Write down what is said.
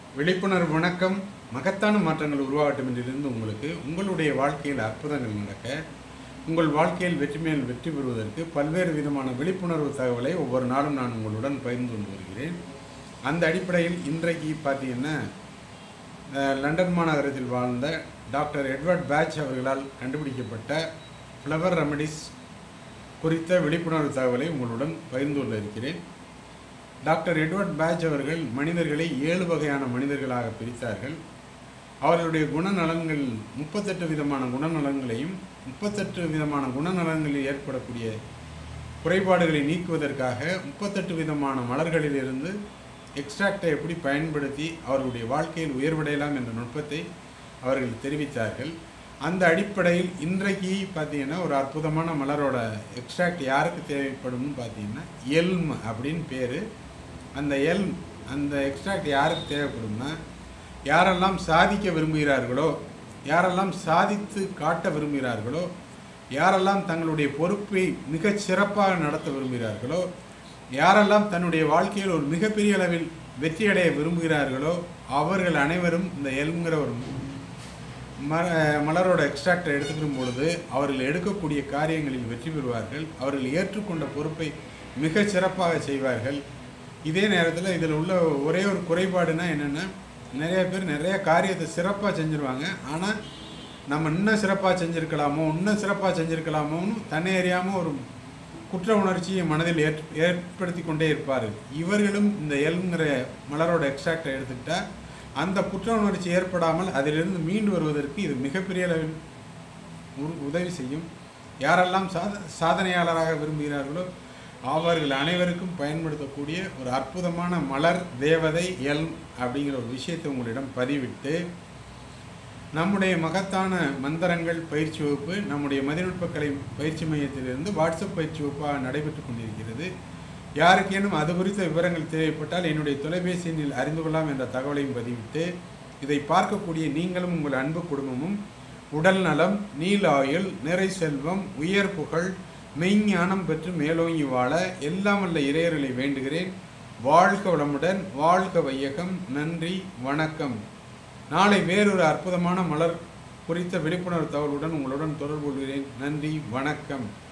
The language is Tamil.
விழிப்புணர்வு வணக்கம் மகத்தான மாற்றங்கள் உருவாகட்டும் என்றிருந்து உங்களுக்கு உங்களுடைய வாழ்க்கையில் அற்புதங்கள் நடக்க உங்கள் வாழ்க்கையில் வெற்றி மேல் வெற்றி பெறுவதற்கு பல்வேறு விதமான விழிப்புணர்வு தகவலை ஒவ்வொரு நாளும் நான் உங்களுடன் பகிர்ந்து கொண்டு வருகிறேன் அந்த அடிப்படையில் இன்றைக்கு பார்த்தீங்கன்னா அஹ், லண்டன் மாநகரத்தில் வாழ்ந்த டாக்டர் எட்வர்ட் பேட்ச் அவர்களால் கண்டுபிடிக்கப்பட்ட ஃப்ளவர் ரெமடிஸ் குறித்த விழிப்புணர்வு தகவலை உங்களுடன் பகிர்ந்து கொள்ள இருக்கிறேன் டாக்டர் எட்வர்ட் பேட்ச் அவர்கள் மனிதர்களை ஏழு வகையான மனிதர்களாக பிரித்தார்கள் அவர்களுடைய குணநலன்கள் முப்பத்தெட்டு விதமான குணநலன்களையும் முப்பத்தெட்டு விதமான குணநலன்களில் ஏற்படக்கூடிய குறைபாடுகளை நீக்குவதற்காக முப்பத்தெட்டு விதமான மலர்களிலிருந்து எக்ஸ்ட்ராக்டை எப்படி பயன்படுத்தி அவர்களுடைய வாழ்க்கையில் உயர்வடையலாம் என்ற நுட்பத்தை அவர்கள் தெரிவித்தார்கள் அந்த அடிப்படையில் இன்றைக்கு பார்த்தீங்கன்னா ஒரு அற்புதமான மலரோட எக்ஸ்ட்ராக்ட் யாருக்கு தேவைப்படும்னு பார்த்தீங்கன்னா எல்ம் அப்படின்னு பேர் அந்த எல்ம் அந்த எக்ஸ்ட்ராக்ட் யாருக்கு தேவைப்படும்னா யாரெல்லாம் சாதிக்க விரும்புகிறார்களோ யாரெல்லாம் சாதித்து காட்ட விரும்புகிறார்களோ யாரெல்லாம் தங்களுடைய பொறுப்பை மிகச் சிறப்பாக நடத்த விரும்புகிறார்களோ யாரெல்லாம் தன்னுடைய வாழ்க்கையில் ஒரு மிகப்பெரிய அளவில் வெற்றியடைய விரும்புகிறார்களோ அவர்கள் அனைவரும் இந்த எல்ங்கிற ஒரு மர மலரோட எக்ஸ்ட்ராக்டை எடுத்துக்கும் பொழுது அவர்கள் எடுக்கக்கூடிய காரியங்களில் வெற்றி பெறுவார்கள் அவர்கள் ஏற்றுக்கொண்ட பொறுப்பை மிகச் சிறப்பாக செய்வார்கள் இதே நேரத்தில் இதில் உள்ள ஒரே ஒரு குறைபாடுனா என்னென்னா நிறைய பேர் நிறைய காரியத்தை சிறப்பாக செஞ்சுருவாங்க ஆனால் நம்ம இன்னும் சிறப்பாக செஞ்சுருக்கலாமோ இன்னும் சிறப்பாக செஞ்சுருக்கலாமோன்னு தன்னை அறியாமல் ஒரு குற்ற உணர்ச்சியை மனதில் ஏற் ஏற்படுத்தி கொண்டே இருப்பார்கள் இவர்களும் இந்த எல்ங்கிற மலரோட எக்ஸ்ட்ராக்டை எடுத்துக்கிட்டால் அந்த குற்ற உணர்ச்சி ஏற்படாமல் அதிலிருந்து மீண்டு வருவதற்கு இது மிகப்பெரிய அளவில் உ- உதவி செய்யும் யாரெல்லாம் சாத சாதனையாளராக விரும்புகிறார்களோ அவர்கள் அனைவருக்கும் பயன்படுத்தக்கூடிய ஒரு அற்புதமான மலர் தேவதை எல் அப்படிங்கிற ஒரு விஷயத்தை உங்களிடம் பதிவிட்டு நம்முடைய மகத்தான மந்திரங்கள் பயிற்சி வகுப்பு நம்முடைய மதிநுட்பக்கலை பயிற்சி மையத்திலிருந்து வாட்ஸ்அப் பயிற்சி வகுப்பாக நடைபெற்று கொண்டிருக்கிறது யாருக்கேனும் அது குறித்த விவரங்கள் தேவைப்பட்டால் என்னுடைய தொலைபேசி எண்ணில் அறிந்து கொள்ளலாம் என்ற தகவலையும் பதிவிட்டு இதை பார்க்கக்கூடிய நீங்களும் உங்கள் அன்பு குடும்பமும் உடல் நலம் நீல ஆயுள் நிறை செல்வம் உயர் புகழ் மெய்ஞானம் பெற்று மேலோங்கி வாழ எல்லாம் வல்ல இறையர்களை வேண்டுகிறேன் வாழ்க வளமுடன் வாழ்க வையகம் நன்றி வணக்கம் நாளை வேறொரு அற்புதமான மலர் குறித்த விழிப்புணர்வு தகவலுடன் உங்களுடன் தொடர்பு கொள்கிறேன் நன்றி வணக்கம்